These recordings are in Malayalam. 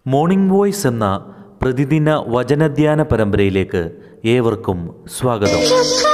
മോർണിംഗ് വോയ്സ് എന്ന പ്രതിദിന വചനധ്യാന പരമ്പരയിലേക്ക് ഏവർക്കും സ്വാഗതം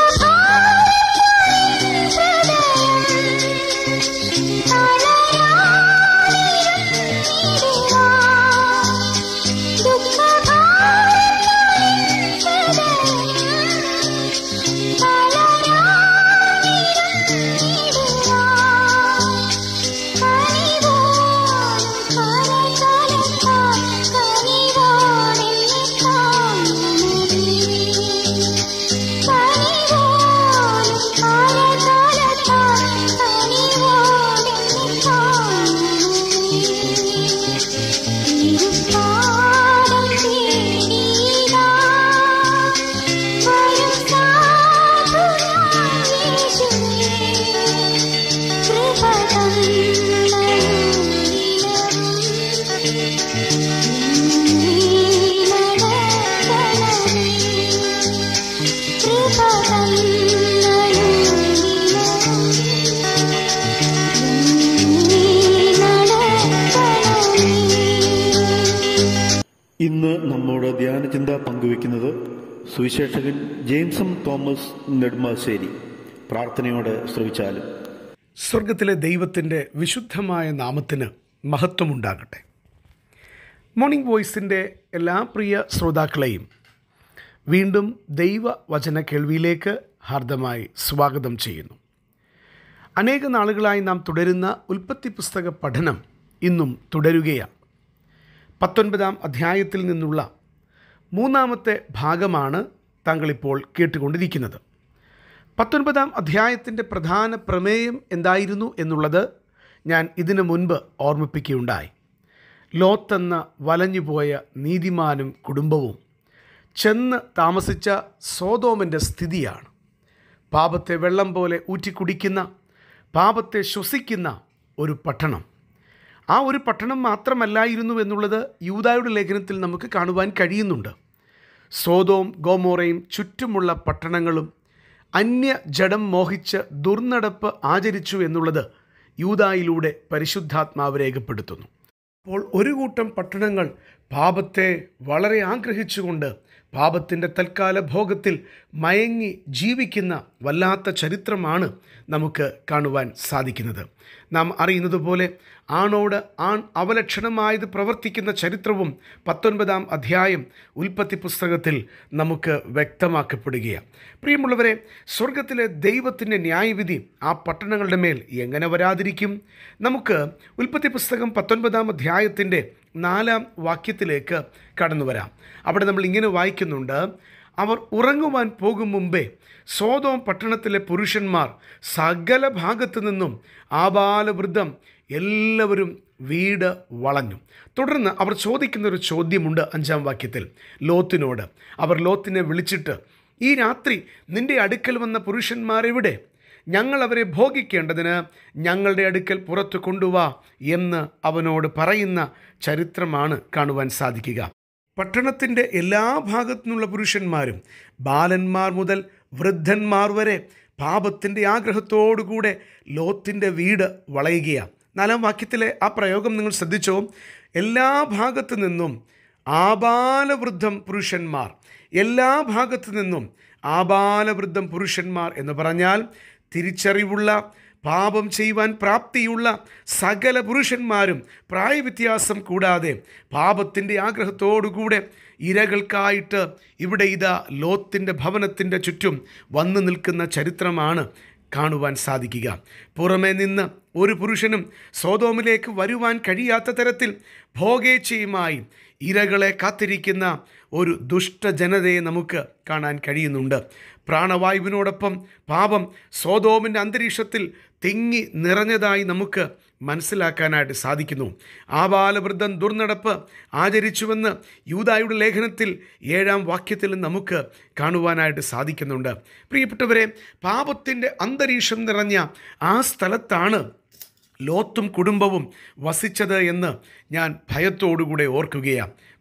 ഇന്ന് നമ്മോട് ധ്യാനചിന്ത പങ്കുവെക്കുന്നത് സുവിശേഷകൻ ജെയിംസം തോമസ് നെടുമ്പാശ്ശേരി പ്രാർത്ഥനയോടെ ശ്രവിച്ചാലും സ്വർഗത്തിലെ ദൈവത്തിൻ്റെ വിശുദ്ധമായ നാമത്തിന് മഹത്വമുണ്ടാകട്ടെ മോർണിംഗ് വോയിസിൻ്റെ എല്ലാ പ്രിയ ശ്രോതാക്കളെയും വീണ്ടും ദൈവ വചന കേൾവിയിലേക്ക് ഹാർദമായി സ്വാഗതം ചെയ്യുന്നു അനേക നാളുകളായി നാം തുടരുന്ന ഉൽപ്പത്തി പുസ്തക പഠനം ഇന്നും തുടരുകയാണ് പത്തൊൻപതാം അധ്യായത്തിൽ നിന്നുള്ള മൂന്നാമത്തെ ഭാഗമാണ് താങ്കളിപ്പോൾ കേട്ടുകൊണ്ടിരിക്കുന്നത് പത്തൊൻപതാം അധ്യായത്തിൻ്റെ പ്രധാന പ്രമേയം എന്തായിരുന്നു എന്നുള്ളത് ഞാൻ ഇതിനു മുൻപ് ഓർമ്മിപ്പിക്കുകയുണ്ടായി ലോത്തെന്ന വലഞ്ഞുപോയ നീതിമാനും കുടുംബവും ചെന്ന് താമസിച്ച സോതോമിൻ്റെ സ്ഥിതിയാണ് പാപത്തെ വെള്ളം പോലെ ഊറ്റിക്കുടിക്കുന്ന പാപത്തെ ശ്വസിക്കുന്ന ഒരു പട്ടണം ആ ഒരു പട്ടണം മാത്രമല്ലായിരുന്നു എന്നുള്ളത് യൂതായുടെ ലേഖനത്തിൽ നമുക്ക് കാണുവാൻ കഴിയുന്നുണ്ട് സോതോം ഗോമോറയും ചുറ്റുമുള്ള പട്ടണങ്ങളും അന്യ ജഡം മോഹിച്ച് ദുർനടപ്പ് ആചരിച്ചു എന്നുള്ളത് യൂതായിലൂടെ പരിശുദ്ധാത്മാവ് രേഖപ്പെടുത്തുന്നു അപ്പോൾ ഒരു കൂട്ടം പട്ടണങ്ങൾ പാപത്തെ വളരെ ആഗ്രഹിച്ചുകൊണ്ട് പാപത്തിൻ്റെ തൽക്കാല ഭോഗത്തിൽ മയങ്ങി ജീവിക്കുന്ന വല്ലാത്ത ചരിത്രമാണ് നമുക്ക് കാണുവാൻ സാധിക്കുന്നത് നാം അറിയുന്നത് പോലെ ആണോട് ആൺ അവലക്ഷണമായത് പ്രവർത്തിക്കുന്ന ചരിത്രവും പത്തൊൻപതാം അധ്യായം ഉൽപ്പത്തി പുസ്തകത്തിൽ നമുക്ക് വ്യക്തമാക്കപ്പെടുകയാണ് പ്രിയമുള്ളവരെ സ്വർഗത്തിലെ ദൈവത്തിൻ്റെ ന്യായവിധി ആ പട്ടണങ്ങളുടെ മേൽ എങ്ങനെ വരാതിരിക്കും നമുക്ക് ഉൽപ്പത്തി പുസ്തകം പത്തൊൻപതാം അധ്യായത്തിൻ്റെ നാലാം വാക്യത്തിലേക്ക് കടന്നു വരാം അവിടെ നമ്മൾ ഇങ്ങനെ വായിക്കുന്നുണ്ട് അവർ ഉറങ്ങുവാൻ പോകും മുമ്പേ സോതോം പട്ടണത്തിലെ പുരുഷന്മാർ സകല ഭാഗത്തു നിന്നും ആബാലവൃദ്ധം എല്ലാവരും വീട് വളഞ്ഞു തുടർന്ന് അവർ ചോദിക്കുന്നൊരു ചോദ്യമുണ്ട് അഞ്ചാം വാക്യത്തിൽ ലോത്തിനോട് അവർ ലോത്തിനെ വിളിച്ചിട്ട് ഈ രാത്രി നിന്റെ അടുക്കൽ വന്ന പുരുഷന്മാരെവിടെ ഞങ്ങൾ അവരെ ഭോഗിക്കേണ്ടതിന് ഞങ്ങളുടെ അടുക്കൽ പുറത്തു കൊണ്ടുവാ എന്ന് അവനോട് പറയുന്ന ചരിത്രമാണ് കാണുവാൻ സാധിക്കുക പട്ടണത്തിൻ്റെ എല്ലാ ഭാഗത്തു നിന്നുള്ള പുരുഷന്മാരും ബാലന്മാർ മുതൽ വൃദ്ധന്മാർ വരെ പാപത്തിൻ്റെ ആഗ്രഹത്തോടുകൂടെ ലോത്തിൻ്റെ വീട് വളയുകയാണ് നാലാം വാക്യത്തിലെ ആ പ്രയോഗം നിങ്ങൾ ശ്രദ്ധിച്ചോ എല്ലാ ഭാഗത്തു നിന്നും ആബാലവൃദ്ധം പുരുഷന്മാർ എല്ലാ ഭാഗത്തു നിന്നും ആബാലവൃദ്ധം പുരുഷന്മാർ എന്ന് പറഞ്ഞാൽ തിരിച്ചറിവുള്ള പാപം ചെയ്യുവാൻ പ്രാപ്തിയുള്ള സകല പുരുഷന്മാരും പ്രായവ്യത്യാസം കൂടാതെ പാപത്തിൻ്റെ ആഗ്രഹത്തോടുകൂടെ ഇരകൾക്കായിട്ട് ഇവിടെ ഇതാ ലോത്തിൻ്റെ ഭവനത്തിൻ്റെ ചുറ്റും വന്നു നിൽക്കുന്ന ചരിത്രമാണ് കാണുവാൻ സാധിക്കുക പുറമേ നിന്ന് ഒരു പുരുഷനും സോതോമിലേക്ക് വരുവാൻ കഴിയാത്ത തരത്തിൽ ഭോഗേച്ഛയുമായി ഇരകളെ കാത്തിരിക്കുന്ന ഒരു ദുഷ്ടജനതയെ നമുക്ക് കാണാൻ കഴിയുന്നുണ്ട് പ്രാണവായുവിനോടൊപ്പം പാപം സോതോമിൻ്റെ അന്തരീക്ഷത്തിൽ തിങ്ങി നിറഞ്ഞതായി നമുക്ക് മനസ്സിലാക്കാനായിട്ട് സാധിക്കുന്നു ആബാലവൃദ്ധം ദുർനടപ്പ് ആചരിച്ചുവെന്ന് യൂതായുടെ ലേഖനത്തിൽ ഏഴാം വാക്യത്തിൽ നമുക്ക് കാണുവാനായിട്ട് സാധിക്കുന്നുണ്ട് പ്രിയപ്പെട്ടവരെ പാപത്തിൻ്റെ അന്തരീക്ഷം നിറഞ്ഞ ആ സ്ഥലത്താണ് ലോത്തും കുടുംബവും വസിച്ചത് എന്ന് ഞാൻ ഭയത്തോടുകൂടെ ഓർക്കുകയാണ്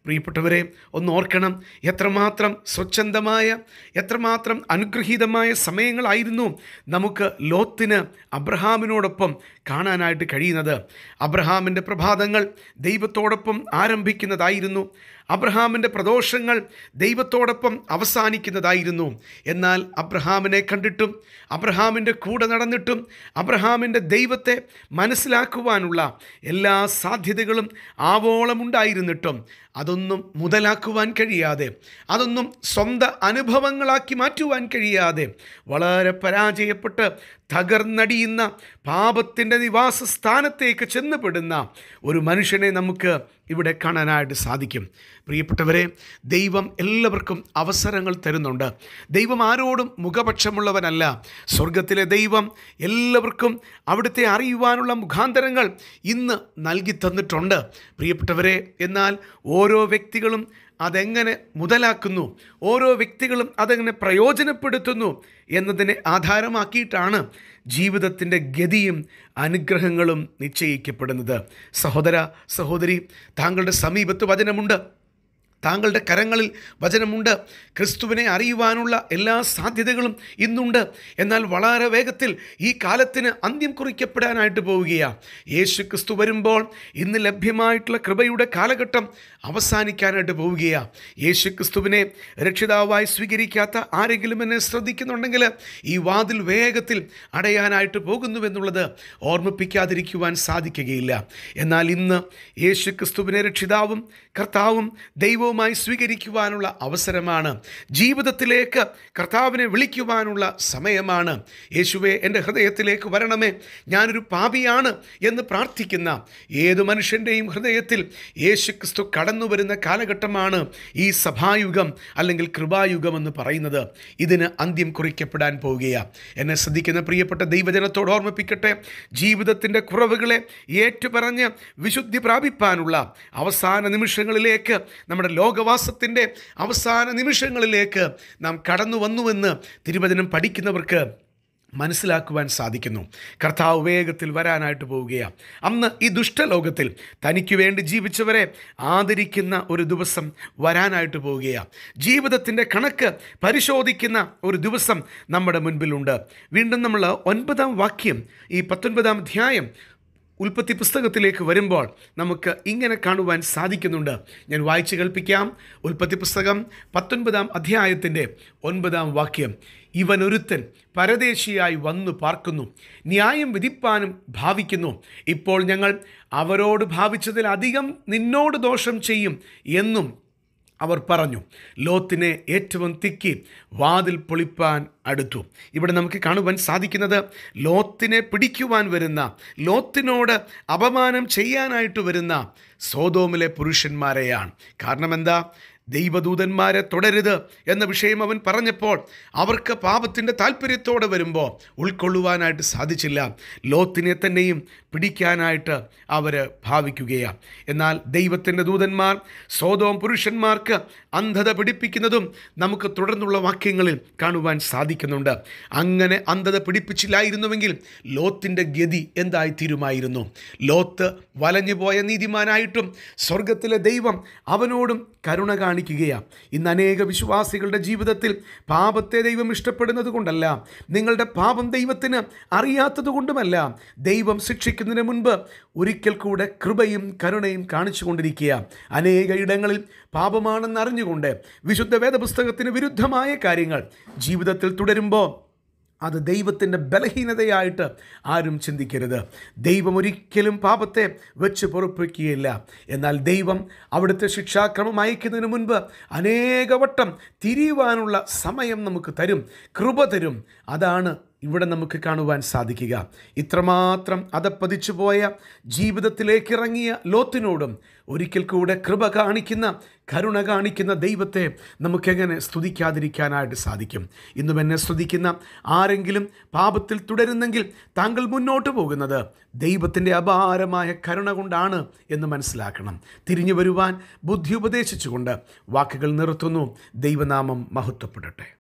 പ്രിയപ്പെട്ടവരെ ഒന്ന് ഓർക്കണം എത്രമാത്രം സ്വച്ഛന്തമായ എത്രമാത്രം അനുഗ്രഹീതമായ സമയങ്ങളായിരുന്നു നമുക്ക് ലോത്തിന് അബ്രഹാമിനോടൊപ്പം കാണാനായിട്ട് കഴിയുന്നത് അബ്രഹാമിൻ്റെ പ്രഭാതങ്ങൾ ദൈവത്തോടൊപ്പം ആരംഭിക്കുന്നതായിരുന്നു അബ്രഹാമിൻ്റെ പ്രദോഷങ്ങൾ ദൈവത്തോടൊപ്പം അവസാനിക്കുന്നതായിരുന്നു എന്നാൽ അബ്രഹാമിനെ കണ്ടിട്ടും അബ്രഹാമിൻ്റെ കൂടെ നടന്നിട്ടും അബ്രഹാമിൻ്റെ ദൈവത്തെ മനസ്സിലാക്കുവാനുള്ള എല്ലാ സാധ്യതകളും ആവോളമുണ്ടായിരുന്നിട്ടും അതൊന്നും മുതലാക്കുവാൻ കഴിയാതെ അതൊന്നും സ്വന്തം അനുഭവങ്ങളാക്കി മാറ്റുവാൻ കഴിയാതെ വളരെ പരാജയപ്പെട്ട് തകർന്നടിയുന്ന പാപത്തിൻ്റെ നിവാസ സ്ഥാനത്തേക്ക് ചെന്നുപെടുന്ന ഒരു മനുഷ്യനെ നമുക്ക് ഇവിടെ കാണാനായിട്ട് സാധിക്കും പ്രിയപ്പെട്ടവരെ ദൈവം എല്ലാവർക്കും അവസരങ്ങൾ തരുന്നുണ്ട് ദൈവം ആരോടും മുഖപക്ഷമുള്ളവനല്ല സ്വർഗത്തിലെ ദൈവം എല്ലാവർക്കും അവിടുത്തെ അറിയുവാനുള്ള മുഖാന്തരങ്ങൾ ഇന്ന് നൽകി തന്നിട്ടുണ്ട് പ്രിയപ്പെട്ടവരെ എന്നാൽ ഓരോ വ്യക്തികളും അതെങ്ങനെ മുതലാക്കുന്നു ഓരോ വ്യക്തികളും അതെങ്ങനെ പ്രയോജനപ്പെടുത്തുന്നു എന്നതിനെ ആധാരമാക്കിയിട്ടാണ് ജീവിതത്തിൻ്റെ ഗതിയും അനുഗ്രഹങ്ങളും നിശ്ചയിക്കപ്പെടുന്നത് സഹോദര സഹോദരി താങ്കളുടെ സമീപത്ത് വചനമുണ്ട് താങ്കളുടെ കരങ്ങളിൽ വചനമുണ്ട് ക്രിസ്തുവിനെ അറിയുവാനുള്ള എല്ലാ സാധ്യതകളും ഇന്നുണ്ട് എന്നാൽ വളരെ വേഗത്തിൽ ഈ കാലത്തിന് അന്ത്യം കുറിക്കപ്പെടാനായിട്ട് പോവുകയാണ് യേശു ക്രിസ്തു വരുമ്പോൾ ഇന്ന് ലഭ്യമായിട്ടുള്ള കൃപയുടെ കാലഘട്ടം അവസാനിക്കാനായിട്ട് പോവുകയാണ് യേശു ക്രിസ്തുവിനെ രക്ഷിതാവായി സ്വീകരിക്കാത്ത ആരെങ്കിലും എന്നെ ശ്രദ്ധിക്കുന്നുണ്ടെങ്കിൽ ഈ വാതിൽ വേഗത്തിൽ അടയാനായിട്ട് പോകുന്നുവെന്നുള്ളത് ഓർമ്മിപ്പിക്കാതിരിക്കുവാൻ സാധിക്കുകയില്ല എന്നാൽ ഇന്ന് യേശു ക്രിസ്തുവിനെ രക്ഷിതാവും കർത്താവും ദൈവവുമായി സ്വീകരിക്കുവാനുള്ള അവസരമാണ് ജീവിതത്തിലേക്ക് കർത്താവിനെ വിളിക്കുവാനുള്ള സമയമാണ് യേശുവെ എൻ്റെ ഹൃദയത്തിലേക്ക് വരണമേ ഞാനൊരു പാപിയാണ് എന്ന് പ്രാർത്ഥിക്കുന്ന ഏതു മനുഷ്യൻ്റെയും ഹൃദയത്തിൽ യേശു ക്രിസ്തു കടന്നു വരുന്ന കാലഘട്ടമാണ് ഈ സഭായുഗം അല്ലെങ്കിൽ കൃപായുഗം എന്ന് പറയുന്നത് ഇതിന് അന്ത്യം കുറിക്കപ്പെടാൻ പോവുകയാണ് എന്നെ ശ്രദ്ധിക്കുന്ന പ്രിയപ്പെട്ട ദൈവജനത്തോട് ഓർമ്മിപ്പിക്കട്ടെ ജീവിതത്തിൻ്റെ കുറവുകളെ ഏറ്റുപറഞ്ഞ് വിശുദ്ധി പ്രാപിപ്പാനുള്ള അവസാന നിമിഷങ്ങളിലേക്ക് നമ്മുടെ ലോകവാസത്തിൻ്റെ അവസാന നിമിഷങ്ങളിലേക്ക് നാം കടന്നു വന്നുവെന്ന് തിരുവചനം പഠിക്കുന്നവർക്ക് മനസ്സിലാക്കുവാൻ സാധിക്കുന്നു കർത്താവ് വേഗത്തിൽ വരാനായിട്ട് പോവുകയാണ് അന്ന് ഈ ദുഷ്ടലോകത്തിൽ തനിക്ക് വേണ്ടി ജീവിച്ചവരെ ആദരിക്കുന്ന ഒരു ദിവസം വരാനായിട്ട് പോവുകയാണ് ജീവിതത്തിൻ്റെ കണക്ക് പരിശോധിക്കുന്ന ഒരു ദിവസം നമ്മുടെ മുൻപിലുണ്ട് വീണ്ടും നമ്മൾ ഒൻപതാം വാക്യം ഈ പത്തൊൻപതാം അധ്യായം ഉൽപ്പത്തി പുസ്തകത്തിലേക്ക് വരുമ്പോൾ നമുക്ക് ഇങ്ങനെ കാണുവാൻ സാധിക്കുന്നുണ്ട് ഞാൻ വായിച്ചു കേൾപ്പിക്കാം ഉൽപ്പത്തി പുസ്തകം പത്തൊൻപതാം അധ്യായത്തിൻ്റെ ഒൻപതാം വാക്യം ഇവനൊരുത്തൻ പരദേശിയായി വന്നു പാർക്കുന്നു ന്യായം വിധിപ്പാനും ഭാവിക്കുന്നു ഇപ്പോൾ ഞങ്ങൾ അവരോട് ഭാവിച്ചതിലധികം നിന്നോട് ദോഷം ചെയ്യും എന്നും അവർ പറഞ്ഞു ലോത്തിനെ ഏറ്റവും തിക്കി വാതിൽ പൊളിപ്പാൻ അടുത്തു ഇവിടെ നമുക്ക് കാണുവാൻ സാധിക്കുന്നത് ലോത്തിനെ പിടിക്കുവാൻ വരുന്ന ലോത്തിനോട് അപമാനം ചെയ്യാനായിട്ട് വരുന്ന സോതോമിലെ പുരുഷന്മാരെയാണ് കാരണം എന്താ ദൈവദൂതന്മാരെ തുടരുത് എന്ന വിഷയം അവൻ പറഞ്ഞപ്പോൾ അവർക്ക് പാപത്തിൻ്റെ താല്പര്യത്തോടെ വരുമ്പോൾ ഉൾക്കൊള്ളുവാനായിട്ട് സാധിച്ചില്ല ലോത്തിനെ തന്നെയും പിടിക്കാനായിട്ട് അവർ ഭാവിക്കുകയാണ് എന്നാൽ ദൈവത്തിൻ്റെ ദൂതന്മാർ സ്വതവും പുരുഷന്മാർക്ക് അന്ധത പിടിപ്പിക്കുന്നതും നമുക്ക് തുടർന്നുള്ള വാക്യങ്ങളിൽ കാണുവാൻ സാധിക്കുന്നുണ്ട് അങ്ങനെ അന്ധത പിടിപ്പിച്ചില്ലായിരുന്നുവെങ്കിൽ ലോത്തിൻ്റെ ഗതി എന്തായി തീരുമായിരുന്നു ലോത്ത് വലഞ്ഞുപോയ നീതിമാനായിട്ടും സ്വർഗത്തിലെ ദൈവം അവനോടും കരുണ കാണിക്കുകയാണ് ഇന്ന് അനേക വിശ്വാസികളുടെ ജീവിതത്തിൽ പാപത്തെ ദൈവം ഇഷ്ടപ്പെടുന്നത് കൊണ്ടല്ല നിങ്ങളുടെ പാപം ദൈവത്തിന് അറിയാത്തത് കൊണ്ടുമല്ല ദൈവം ശിക്ഷിക്കുന്നതിന് മുൻപ് ഒരിക്കൽ കൂടെ കൃപയും കരുണയും കാണിച്ചു കൊണ്ടിരിക്കുക അനേക ഇടങ്ങളിൽ പാപമാണെന്ന് അറിഞ്ഞുകൊണ്ട് വിശുദ്ധ വേദപുസ്തകത്തിന് വിരുദ്ധമായ കാര്യങ്ങൾ ജീവിതത്തിൽ തുടരുമ്പോൾ അത് ദൈവത്തിൻ്റെ ബലഹീനതയായിട്ട് ആരും ചിന്തിക്കരുത് ദൈവം ഒരിക്കലും പാപത്തെ വെച്ച് പൊറുപ്പിക്കുകയില്ല എന്നാൽ ദൈവം അവിടുത്തെ ശിക്ഷാക്രമം അയക്കുന്നതിന് മുൻപ് അനേകവട്ടം തിരിയുവാനുള്ള സമയം നമുക്ക് തരും കൃപ തരും അതാണ് ഇവിടെ നമുക്ക് കാണുവാൻ സാധിക്കുക ഇത്രമാത്രം അതപ്പതിച്ചു പോയ ജീവിതത്തിലേക്ക് ഇറങ്ങിയ ലോത്തിനോടും ഒരിക്കൽ കൂടെ കൃപ കാണിക്കുന്ന കരുണ കാണിക്കുന്ന ദൈവത്തെ നമുക്കെങ്ങനെ സ്തുതിക്കാതിരിക്കാനായിട്ട് സാധിക്കും ഇന്നും എന്നെ സ്തുതിക്കുന്ന ആരെങ്കിലും പാപത്തിൽ തുടരുന്നെങ്കിൽ താങ്കൾ മുന്നോട്ട് പോകുന്നത് ദൈവത്തിൻ്റെ അപാരമായ കരുണ കൊണ്ടാണ് എന്ന് മനസ്സിലാക്കണം തിരിഞ്ഞു വരുവാൻ ബുദ്ധി ഉപദേശിച്ചുകൊണ്ട് വാക്കുകൾ നിർത്തുന്നു ദൈവനാമം മഹത്വപ്പെടട്ടെ